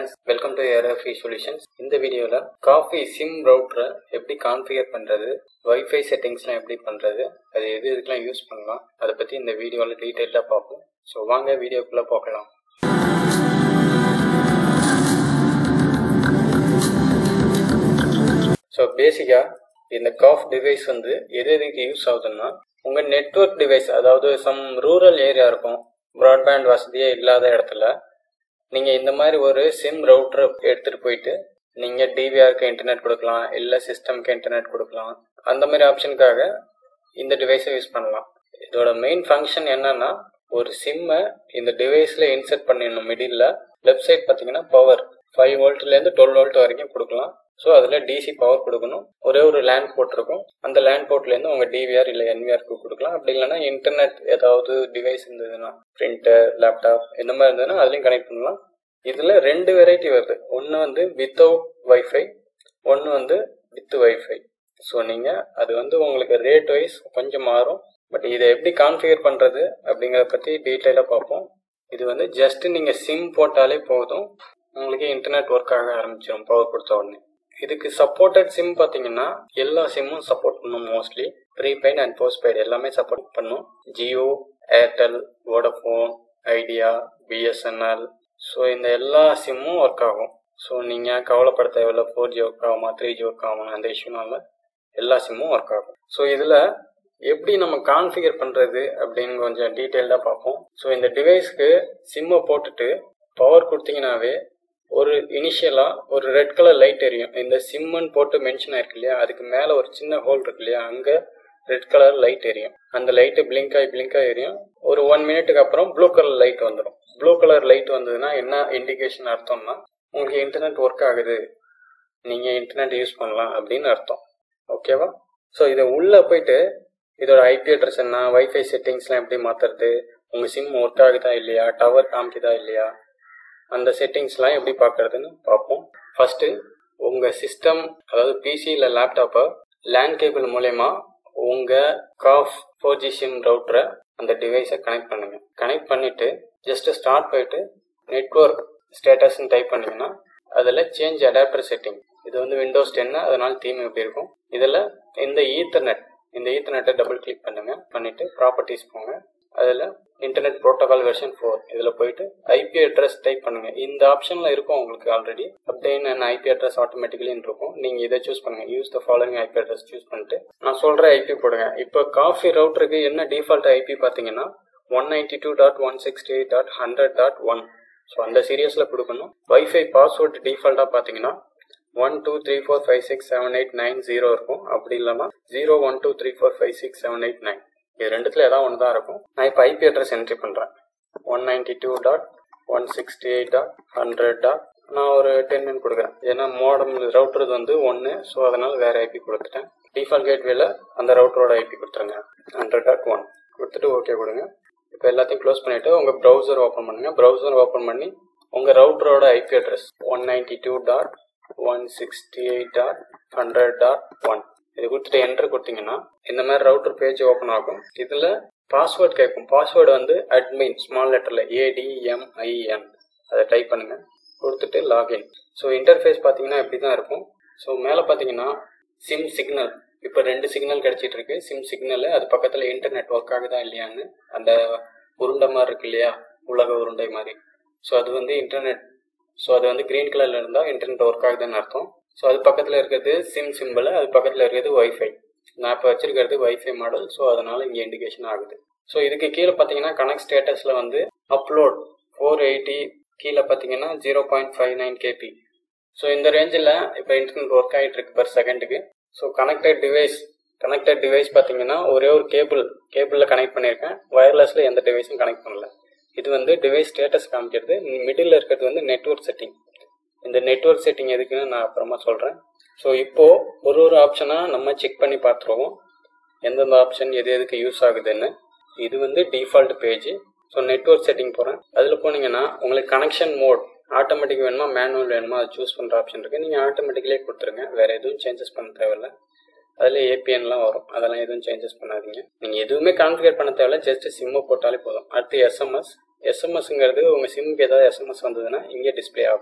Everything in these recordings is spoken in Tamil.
friends welcome to ARFE solutions இந்த வீடியோவில் காஃபி சிம் ரவுட்டரை எப்படி கான்ஃபிகர் பண்ணுறது வைஃபை செட்டிங்ஸ்லாம் எப்படி பண்ணுறது அது எது எதுக்கெலாம் யூஸ் பண்ணலாம் அதை பற்றி இந்த வீடியோவில் டீட்டெயிலாக பார்ப்போம் ஸோ வாங்க வீடியோக்குள்ளே பார்க்கலாம் ஸோ பேசிக்காக இந்த காஃப் டிவைஸ் வந்து எது எதுக்கு யூஸ் ஆகுதுன்னா உங்கள் நெட்ஒர்க் டிவைஸ் அதாவது சம் ரூரல் ஏரியா இருக்கும் ப்ராட்பேண்ட் வசதியே இல்லாத இடத்துல நீங்கள் இந்த மாதிரி ஒரு சிம் ரவுட்டரை எடுத்துகிட்டு போயிட்டு நீங்கள் டிவிஆருக்கு இன்டர்நெட் கொடுக்கலாம் இல்லை சிஸ்டம்க்கு இன்டர்நெட் கொடுக்கலாம் அந்த மாதிரி ஆப்ஷனுக்காக இந்த டிவைஸை யூஸ் பண்ணலாம் இதோட மெயின் ஃபங்க்ஷன் என்னன்னா ஒரு சிம்மை இந்த டிவைஸில் இன்செர்ட் பண்ணிடணும் மிடில் லெஃப்ட் சைட் பார்த்தீங்கன்னா பவர் ஃபைவ் வோல்ட்லேருந்து டுவெல் வோல்ட் வரைக்கும் கொடுக்கலாம் ஸோ அதில் டிசி பவர் கொடுக்கணும் ஒரே ஒரு லேண்ட் போர்ட் இருக்கும் அந்த லேண்ட் போர்ட்லேருந்து உங்கள் டிவிஆர் இல்லை என்விஆருக்கு கொடுக்கலாம் அப்படி இல்லைன்னா இன்டர்நெட் ஏதாவது டிவைஸ் இருந்ததுன்னா பிரிண்டர் லேப்டாப் இந்த மாதிரி இருந்ததுன்னா அதுலேயும் கனெக்ட் பண்ணலாம் இதில் ரெண்டு வெரைட்டி வருது ஒன்று வந்து வித்தவுட் வைஃபை ஒன்று வந்து வித் வைஃபை ஸோ நீங்கள் அது வந்து உங்களுக்கு ரேட் வைஸ் கொஞ்சம் மாறும் பட் இதை எப்படி கான்ஃபிகர் பண்ணுறது அப்படிங்கிறத பற்றி டீட்டெயிலாக பார்ப்போம் இது வந்து ஜஸ்ட் நீங்கள் சிம் போட்டாலே போதும் உங்களுக்கு இன்டர்நெட் ஒர்க் ஆக ஆரம்பிச்சிடும் பவர் கொடுத்த உடனே இதுக்கு சப்போர்ட்டட் சிம் பார்த்தீங்கன்னா எல்லா சிம்மும் சப்போர்ட் பண்ணும் மோஸ்ட்லி ப்ரீபெய்ட் அண்ட் போஸ்ட்பெய்ட் எல்லாமே சப்போர்ட் பண்ணும் Jio Airtel Vodafone Idea BSNL so இந்த எல்லா சிம்மும் ஒர்க் ஆகும் ஸோ நீங்கள் கவலைப்பட தேவையில்ல ஃபோர் ஜி ஒர்க் ஆகுமா த்ரீ ஜி ஒர்க் ஆகுமா அந்த இஷ்யூனால எல்லா சிம்மும் ஒர்க் ஆகும் ஸோ இதில் எப்படி நம்ம கான்ஃபிகர் பண்ணுறது அப்படின்னு கொஞ்சம் டீட்டெயில்டாக பார்ப்போம் ஸோ இந்த டிவைஸ்க்கு சிம்மை போட்டுட்டு பவர் கொடுத்தீங்கன்னாவே ஒரு இனிஷியலாக ஒரு ரெட் கலர் லைட் எரியும் இந்த சிம்முன்னு போட்டு மென்ஷன் ஆயிருக்கு இல்லையா அதுக்கு மேலே ஒரு சின்ன ஹோல் இருக்கு இல்லையா அங்கே ரெட் கலர் லைட் எரியும் அந்த லைட்டு பிளிங்க் ஆகி பிளிங்க் ஆகி எரியும் ஒரு ஒன் மினிட்டுக்கு அப்புறம் ப்ளூ கலர் லைட் வந்துடும் ப்ளூ கலர் லைட் வந்ததுன்னா என்ன இண்டிகேஷன் அர்த்தம்னா உங்களுக்கு இன்டர்நெட் ஒர்க் ஆகுது நீங்கள் இன்டர்நெட் யூஸ் பண்ணலாம் அப்படின்னு அர்த்தம் ஓகேவா ஸோ இதை உள்ளே போயிட்டு இதோட ஐபி அட்ரஸ் என்ன வைஃபை செட்டிங்ஸ்லாம் எப்படி மாற்றுறது உங்கள் சிம் ஒர்க் ஆகுதா இல்லையா டவர் காமிக்குதா இல்லையா அந்த செட்டிங்ஸ்லாம் எப்படி பார்க்கறதுன்னு பார்ப்போம் ஃபஸ்ட்டு உங்கள் சிஸ்டம் அதாவது பிசி இல்லை லேப்டாப்பை லேண்ட் கேபிள் மூலயமா உங்கள் காஃப் ஃபோர் ஜி சிம் ரவுட்டரை அந்த டிவைஸை கனெக்ட் பண்ணுங்கள் கனெக்ட் பண்ணிவிட்டு ஜஸ்ட் ஸ்டார்ட் போயிட்டு நெட்ஒர்க் ஸ்டேட்டஸ்ன்னு டைப் பண்ணிங்கன்னா அதில் சேஞ்ச் அடாப்டர் செட்டிங் இது வந்து விண்டோஸ் டென்னு அதனால தீம் எப்படி இருக்கும் இதில் இந்த ஈத்தர்நெட் இந்த ஈத்தர்நெட்டை டபுள் கிளிக் பண்ணுங்கள் பண்ணிவிட்டு ப்ராப்பர்ட்டிஸ் போங்க அதில் இன்டர்நெட் ப்ரோட்டோகால் வெர்ஷன் ஃபோர் இதில் போயிட்டு ஐபி அட்ரஸ் டைப் பண்ணுங்க இந்த ஆப்ஷனில் இருக்கும் உங்களுக்கு already obtain and IP address ஆட்டோமேட்டிக்கலின்னு இருக்கும் நீங்கள் இதை சூஸ் பண்ணுங்க use the following IP address choose பண்ணிட்டு நான் சொல்கிற ஐபி போடுங்க இப்போ காஃபி ரவுட்டருக்கு என்ன டிஃபால்ட் ஐபி பார்த்தீங்கன்னா one ninety two dot one sixty eight dot hundred dot one so அந்த சீரியஸில் கொடுக்கணும் வைஃபை பாஸ்வேர்டு டிஃபால்ட்டாக பார்த்தீங்கன்னா one two three four five six seven eight nine zero இருக்கும் அப்படி இல்லாமல் zero one two three four five six seven eight nine இது ரெண்டுத்துல ஏதாவது ஒன்று தான் இருக்கும் நான் இப்போ ஐபி அட்ரஸ் என்ட்ரி பண்ணுறேன் one ninety two dot one sixty eight dot hundred dot நான் ஒரு டென் மினிட் கொடுக்குறேன் ஏன்னா மோடம் ரவுட்டர் வந்து ஒன்று ஸோ அதனால் வேறு ஐபி கொடுத்துட்டேன் டிஃபால்ட் கேட்வேல அந்த ரவுட்டரோட ஐபி கொடுத்துருங்க ஹண்ட்ரட் டாட் ஒன் கொடுத்துட்டு ஓகே கொடுங்க இப்போ எல்லாத்தையும் க்ளோஸ் பண்ணிவிட்டு உங்கள் ப்ரௌசர் ஓப்பன் பண்ணுங்க ப்ரௌசர் ஓப்பன் பண்ணி உங்கள் ரவுட்டரோட IP address one ninety two dot one sixty eight dot hundred dot one இது கொடுத்துட்டு என்ட்ரு கொடுத்தீங்கன்னா இந்த மாதிரி ரவுட்டர் பேஜ் ஓப்பன் ஆகும் இதில் பாஸ்வேர்ட் கேட்கும் பாஸ்வேர்டு வந்து அட்மின் ஸ்மால் லெட்டரில் ஏடிஎம்ஐஎன் அதை டைப் பண்ணுங்கள் கொடுத்துட்டு லாகின் ஸோ இன்டர்ஃபேஸ் பார்த்தீங்கன்னா இப்படி தான் இருக்கும் ஸோ மேலே பார்த்தீங்கன்னா சிம் சிக்னல் இப்போ ரெண்டு சிக்னல் கிடைச்சிட்டு இருக்கு சிம் சிக்னல் அது பக்கத்தில் இன்டர்நெட் ஒர்க் ஆகுதா இல்லையான்னு அந்த உருண்டை மாதிரி இருக்கு இல்லையா உலக உருண்டை மாதிரி ஸோ அது வந்து இன்டர்நெட் ஸோ அது வந்து க்ரீன் கலரில் இருந்தால் இன்டர்நெட் ஒர்க் ஆகுதுன்னு அர்த்தம் ஸோ அது பக்கத்தில் இருக்கிறது சிம் சிம்பிள் அது பக்கத்தில் இருக்கிறது ஒய்ஃபை நான் இப்போ வச்சிருக்கிறது ஒய்ஃபை மாடல் ஸோ அதனால் இங்கே இண்டிகேஷன் ஆகுது ஸோ இதுக்கு கீழே பார்த்தீங்கன்னா கனெக்ட் ஸ்டேட்டஸில் வந்து அப்லோட் ஃபோர் எயிட்டி கீழே பார்த்தீங்கன்னா zero point five nine KB so இந்த ரேஞ்சில் இப்போ இன்டர்நெட் ஒர்க் ஆகிட்டு இருக்கு பர் செகண்டுக்கு so connected device connected device பார்த்தீங்கன்னா ஒரே ஒரு கேபிள் கேபிளில் கனெக்ட் பண்ணியிருக்கேன் ஒயர்லெஸில் எந்த டிவைஸும் கனெக்ட் பண்ணல இது வந்து டிவைஸ் ஸ்டேட்டஸ் காமிக்கிறது மிடில் இருக்கிறது வந்து நெட்ஒர்க் செட்டிங் இந்த நெட்ஒர்க் செட்டிங் எதுக்குன்னு நான் அப்புறமா சொல்கிறேன் ஸோ இப்போது ஒரு ஒரு ஆப்ஷனாக நம்ம செக் பண்ணி பார்த்துருவோம் எந்தெந்த ஆப்ஷன் எது எதுக்கு யூஸ் ஆகுதுன்னு இது வந்து default page so network setting போகிறேன் அதில் போனீங்கன்னா உங்களுக்கு கனெக்ஷன் மோட் ஆட்டோமேட்டிக் வேணுமா மேனுவல் வேணுமா அதை சூஸ் பண்ணுற ஆப்ஷன் இருக்குது நீங்கள் ஆட்டோமேட்டிக்கலே கொடுத்துருங்க வேறு எதுவும் சேஞ்சஸ் பண்ண தேவையில்ல அதில் ஏபிஎன்லாம் வரும் அதெல்லாம் எதுவும் சேஞ்சஸ் பண்ணாதீங்க நீங்கள் எதுவுமே கான்ஃபிகர் பண்ண தேவையில்ல ஜஸ்ட் சிம்மை போட்டாலே போதும் அடுத்து எஸ்எம்எஸ் எஸ்எம்எஸ்ங்கிறது உங்கள் சிம்முக்கு ஏதாவது எஸ்எம்எஸ் வந்ததுன்னா இங்கே டிஸ்பிளே ஆகும்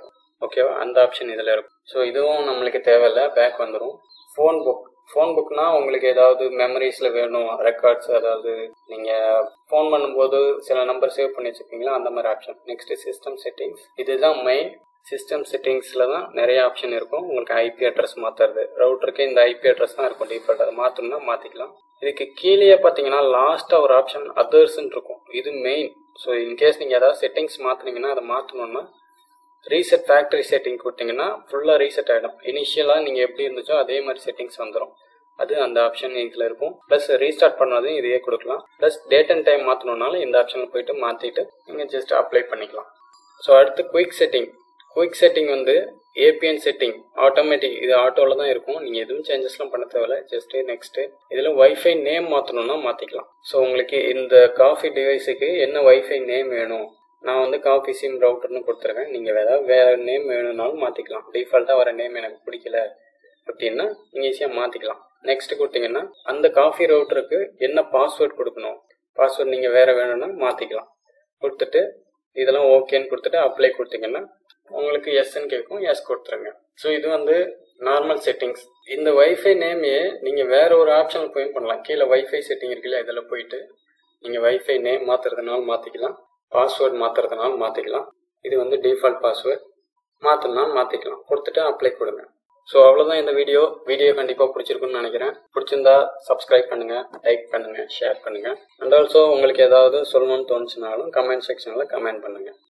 ஓகேவா அந்த ஆப்ஷன் இதில் இருக்கும் ஸோ இதுவும் நம்மளுக்கு தேவையில்லை பேக் வந்துடும் ஃபோன் புக் ஃபோன் புக்னா உங்களுக்கு ஏதாவது மெமரிஸில் வேணும் ரெக்கார்ட்ஸ் அதாவது நீங்கள் ஃபோன் பண்ணும்போது சில நம்பர் சேவ் பண்ணி வச்சுருப்பீங்களா அந்த மாதிரி ஆப்ஷன் நெக்ஸ்ட் சிஸ்டம் செட்டிங்ஸ் இதுதான் மெயின் சிஸ்டம் செட்டிங்ஸில் தான் நிறைய ஆப்ஷன் இருக்கும் உங்களுக்கு ஐபி அட்ரஸ் மாற்றுறது ரவுட்டருக்கு இந்த ஐபி அட்ரஸ் தான் இருக்கும் டிஃபால்ட் அதை மாற்றணும்னா மாற்றிக்கலாம் இதுக்கு கீழே பார்த்தீங்கன்னா லாஸ்ட்டாக ஒரு ஆப்ஷன் அதர்ஸ்ன்னு இருக்கும் இது மெயின் ஸோ இன்கேஸ் நீங்கள் ஏதாவது செட்டிங்ஸ் மாற்றினீங்கன்னா அதை மாற்றணுன்னா ரீசெட் ஃபேக்டரி செட்டிங் கொடுத்தீங்கன்னா ஃபுல்லாக ரீசெட் ஆகிடும் இனிஷியலாக நீங்கள் எப்படி இருந்துச்சோ அதே மாதிரி செட்டிங்ஸ் வந்துடும் அது அந்த ஆப்ஷன் இதில் இருக்கும் ப்ளஸ் ரீஸ்டார்ட் பண்ணதும் இதையே கொடுக்கலாம் ப்ளஸ் டேட் அண்ட் டைம் மாற்றணுன்னாலும் இந்த ஆப்ஷனில் போயிட்டு மாற்றிட்டு நீங்கள் ஜஸ்ட் அப்ளை பண்ணிக்கலாம் ஸோ அடுத்து குயிக் செட்டிங் குயிக் செட்டிங் வந்து ஏபிஎன் செட்டிங் ஆட்டோமேட்டிக் இது ஆட்டோவில் தான் இருக்கும் நீங்கள் எதுவும் சேஞ்சஸ்லாம் பண்ண தேவையில்ல ஜஸ்ட்டு நெக்ஸ்ட்டு இதில் வைஃபை நேம் மாற்றணும்னா மாற்றிக்கலாம் ஸோ உங்களுக்கு இந்த காஃபி டிவைஸுக்கு என்ன வைஃபை நேம் வேணும் நான் வந்து காஃபி சிம் ரவுட்டர்னு கொடுத்துருக்கேன் நீங்கள் ஏதாவது வேறு நேம் வேணும்னாலும் மாற்றிக்கலாம் டிஃபால்ட்டாக வர நேம் எனக்கு பிடிக்கல அப்படின்னா நீங்கள் ஈஸியாக மாற்றிக்கலாம் நெக்ஸ்ட் கொடுத்தீங்கன்னா அந்த காஃபி ரவுட்டருக்கு என்ன பாஸ்வேர்ட் கொடுக்கணும் பாஸ்வேர்ட் நீங்கள் வேறு வேணும்னா மாற்றிக்கலாம் கொடுத்துட்டு இதெல்லாம் ஓகேன்னு கொடுத்துட்டு அப்ளை கொடுத்தீங்கன்னா உங்களுக்கு எஸ்ன்னு கேட்கும் எஸ் கொடுத்துருங்க ஸோ இது வந்து நார்மல் செட்டிங்ஸ் இந்த வைஃபை நேமையே நீங்கள் வேற ஒரு ஆப்ஷனில் போய் பண்ணலாம் கீழே வைஃபை செட்டிங் இருக்குல்ல இதில் போயிட்டு நீங்கள் வைஃபை நேம் மாற்றுறதுனாலும் மாற்றிக்கலாம் பாஸ்வேர்ட் மாற்றுறதுனாலும் மாற்றிக்கலாம் இது வந்து டிஃபால்ட் பாஸ்வேர்ட் மாற்றணும்னாலும் மாற்றிக்கலாம் கொடுத்துட்டு அப்ளை கொடுங்க ஸோ அவ்வளோதான் இந்த வீடியோ வீடியோ கண்டிப்பாக பிடிச்சிருக்குன்னு நினைக்கிறேன் பிடிச்சிருந்தா சப்ஸ்கிரைப் பண்ணுங்கள் லைக் பண்ணுங்கள் ஷேர் பண்ணுங்கள் அண்ட் ஆல்சோ உங்களுக்கு ஏதாவது சொல்லணும்னு தோணுச்சுனாலும் கமெண்ட் செக்ஷனில் கமெண்ட் பண்ணுங்கள்